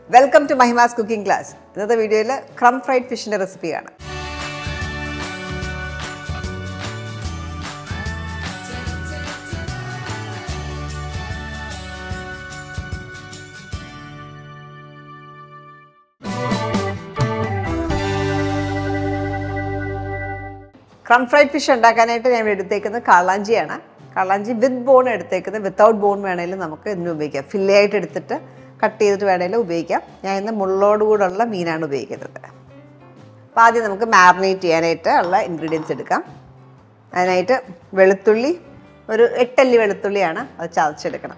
welcome to Mahima's cooking class ഇന്നത്തെ വീഡിയോയിൽ crumb fried ഫിഷിൻ്റെ റെസിപ്പിയാണ് ക്രം ഫ്രൈഡ് ഫിഷ് ഉണ്ടാക്കാനായിട്ട് ഞാൻ ഇവിടെ എടുത്തേക്കുന്നത് കാളാഞ്ചിയാണ് കാളാഞ്ചി വിത്ത് ബോൺ എടുത്തേക്കുന്നത് വിത്തൗട്ട് ബോൺ വേണമെങ്കിലും നമുക്ക് ഇതിന് ഉപയോഗിക്കാം ഫില്ലേ ആയിട്ട് എടുത്തിട്ട് കട്ട് ചെയ്തിട്ട് വേണമെങ്കിലും ഉപയോഗിക്കാം ഞാൻ ഇന്ന് മുള്ളോട് കൂടെയുള്ള മീനാണ് ഉപയോഗിക്കുന്നത് അപ്പോൾ ആദ്യം നമുക്ക് മാറിനേറ്റ് ചെയ്യാനായിട്ട് ഉള്ള ഇൻഗ്രീഡിയൻസ് എടുക്കാം അതിനായിട്ട് വെളുത്തുള്ളി ഒരു എട്ടല്ലി വെളുത്തുള്ളിയാണ് അത് ചതച്ചെടുക്കണം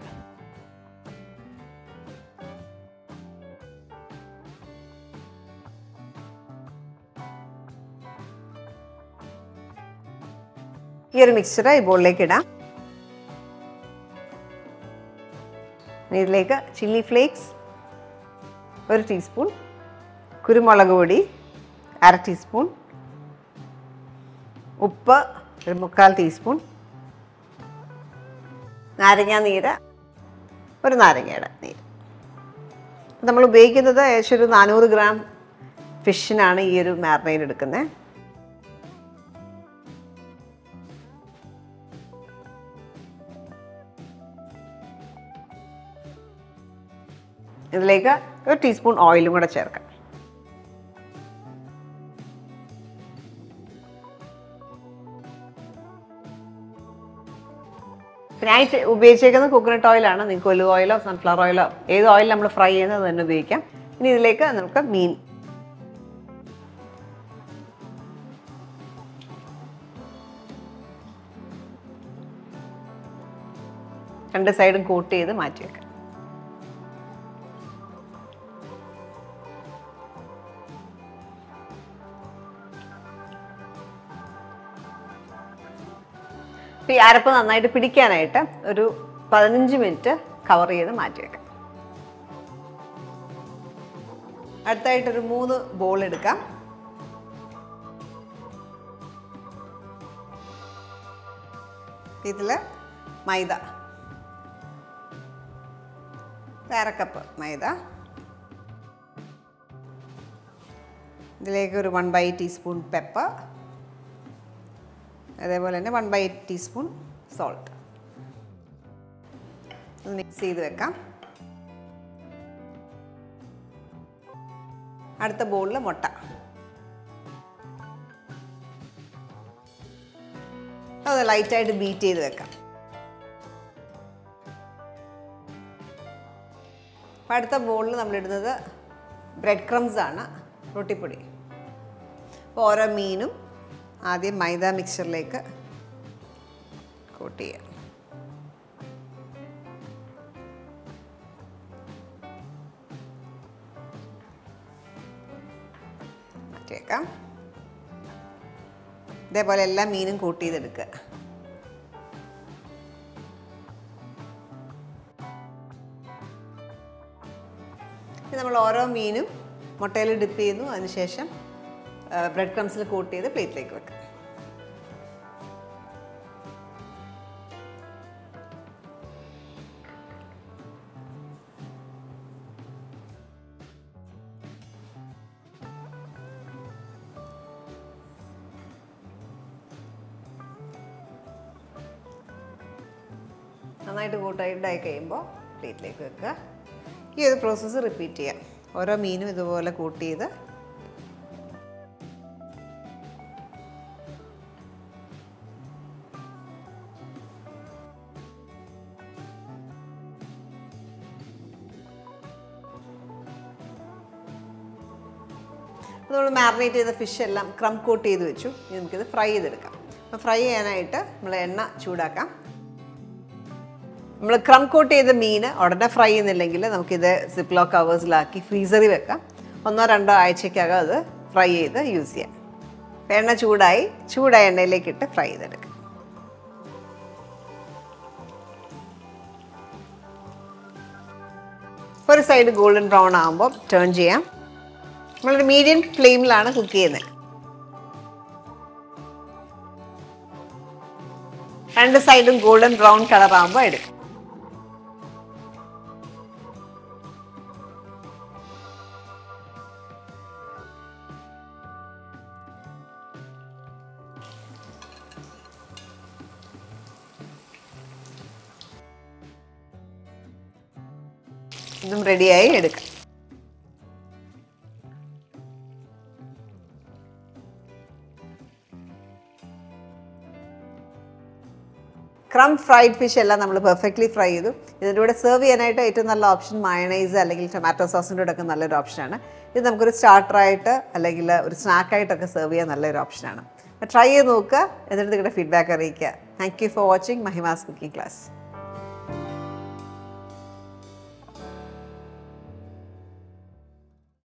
ഈ ഒരു മിക്സ്ചർ ഈ ബോളിലേക്ക് ഇടാം ഇനി ഇതിലേക്ക് ചില്ലി ഫ്ലേക്സ് ഒരു ടീസ്പൂൺ കുരുമുളക് പൊടി അര ടീസ്പൂൺ ഉപ്പ് ഒരു മുക്കാൽ ടീസ്പൂൺ നാരങ്ങ നീര് ഒരു നാരങ്ങയുടെ നീര് നമ്മൾ ഉപയോഗിക്കുന്നത് ഏകദേശം ഒരു നാനൂറ് ഗ്രാം ഫിഷിനാണ് ഈ ഒരു മാറിനേറ്റ് എടുക്കുന്നത് ഇതിലേക്ക് ഒരു ടീസ്പൂൺ ഓയിലും കൂടെ ചേർക്കാം ഞാൻ ഈ ചെ- ഉപയോഗിച്ചേക്കുന്നത് കോക്കനട്ട് ഓയിലാണ് നിങ്ങൾക്ക് ഒലിവ് ഓയിലോ സൺഫ്ലവർ ഓയിലോ ഏത് ഓയിൽ നമ്മൾ ഫ്രൈ ചെയ്യുന്നത് അത് തന്നെ ഉപയോഗിക്കാം ഇനി ഇതിലേക്ക് നമുക്ക് മീൻ രണ്ട് സൈഡും കോട്ട് ചെയ്ത് മാറ്റി വെക്കാം അപ്പോൾ ഈ അരപ്പ് നന്നായിട്ട് പിടിക്കാനായിട്ട് ഒരു പതിനഞ്ച് മിനിറ്റ് കവർ ചെയ്ത് മാറ്റി വെക്കാം അടുത്തായിട്ടൊരു മൂന്ന് ബോൾ എടുക്കാം ഇതിൽ മൈദ അരക്കപ്പ് മൈദ ഇതിലേക്ക് ഒരു വൺ ബൈ ടീസ്പൂൺ പെപ്പർ അതേപോലെ തന്നെ വൺ ബൈ ടീസ്പൂൺ സോൾട്ട് അത് മിക്സ് ചെയ്ത് വെക്കാം അടുത്ത ബോളിൽ മുട്ട അത് ലൈറ്റായിട്ട് ബീറ്റ് ചെയ്ത് വെക്കാം അപ്പം അടുത്ത ബോളിൽ നമ്മളിടുന്നത് ബ്രെഡ് ക്രംസ് ആണ് റൊട്ടിപ്പൊടി അപ്പോൾ ഓരോ മീനും ആദ്യം മൈദ മിക്സറിലേക്ക് കോട്ട് ചെയ്യാം മാറ്റിയേക്കാം ഇതേപോലെ എല്ലാ മീനും കൂട്ട് ചെയ്തെടുക്കുക ഇനി നമ്മൾ ഓരോ മീനും മുട്ടയിൽ ഡിപ്പ് ചെയ്യുന്നു അതിനുശേഷം ബ്രെഡ് ക്രംസിൽ കോട്ട് ചെയ്ത് പ്ലേറ്റിലേക്ക് വെക്കുക നന്നായിട്ട് കൂട്ടായിട്ടായി കഴിയുമ്പോൾ പ്ലേറ്റിലേക്ക് വെക്കുക ഈ ഒരു പ്രോസസ്സ് റിപ്പീറ്റ് ചെയ്യാം ഓരോ മീനും ഇതുപോലെ കൂട്ട് ചെയ്ത് നമ്മൾ മാറിനേറ്റ് ചെയ്ത ഫിഷ് എല്ലാം ക്രം കോട്ട് ചെയ്ത് വെച്ചു ഇനി നമുക്കിത് ഫ്രൈ ചെയ്തെടുക്കാം അപ്പോൾ ഫ്രൈ ചെയ്യാനായിട്ട് നമ്മൾ എണ്ണ ചൂടാക്കാം നമ്മൾ ക്രം കോട്ട് ചെയ്ത മീൻ ഉടനെ ഫ്രൈ ചെയ്യുന്നില്ലെങ്കിൽ നമുക്കിത് സിപ്ലോ കവേഴ്സിലാക്കി ഫ്രീസറിൽ വെക്കാം ഒന്നോ രണ്ടോ ആഴ്ചക്കകം അത് ഫ്രൈ ചെയ്ത് യൂസ് ചെയ്യാം അപ്പോൾ എണ്ണ ചൂടായി ചൂടായ എണ്ണയിലേക്ക് ഇട്ട് ഫ്രൈ ചെയ്തെടുക്കാം ഒരു സൈഡ് ഗോൾഡൻ ബ്രൗൺ ആകുമ്പോൾ ടേൺ ചെയ്യാം നമ്മളൊരു മീഡിയം ഫ്ലെയിമിലാണ് കുക്ക് ചെയ്യുന്നത് രണ്ട് സൈഡും ഗോൾഡൻ ബ്രൗൺ കളർ ആകുമ്പോൾ എടുക്കും ഇതും റെഡിയായി എടുക്കാം ക്രം ഫ്രൈഡ് ഫിഷ് എല്ലാം നമ്മൾ പെർഫെക്റ്റ്ലി ഫ്രൈ ചെയ്തു ഇതിൻ്റെ കൂടെ സെർവ് ചെയ്യാനായിട്ട് ഏറ്റവും നല്ല ഓപ്ഷൻ മയണൈസ് അല്ലെങ്കിൽ ടൊമാറ്റോ സോസിൻ്റെ കൂടെ ഒക്കെ നല്ലൊരു ഓപ്ഷനാണ് ഇത് നമുക്കൊരു സ്റ്റാർട്ടറായിട്ട് അല്ലെങ്കിൽ ഒരു സ്നാക്കായിട്ടൊക്കെ സെർവ് ചെയ്യാൻ നല്ലൊരു ഓപ്ഷനാണ് ട്രൈ ചെയ്ത് നോക്കുക എന്നിട്ട് നിങ്ങളുടെ ഫീഡ്ബാക്ക് അറിയിക്കുക thank you for watching Mahima's cooking class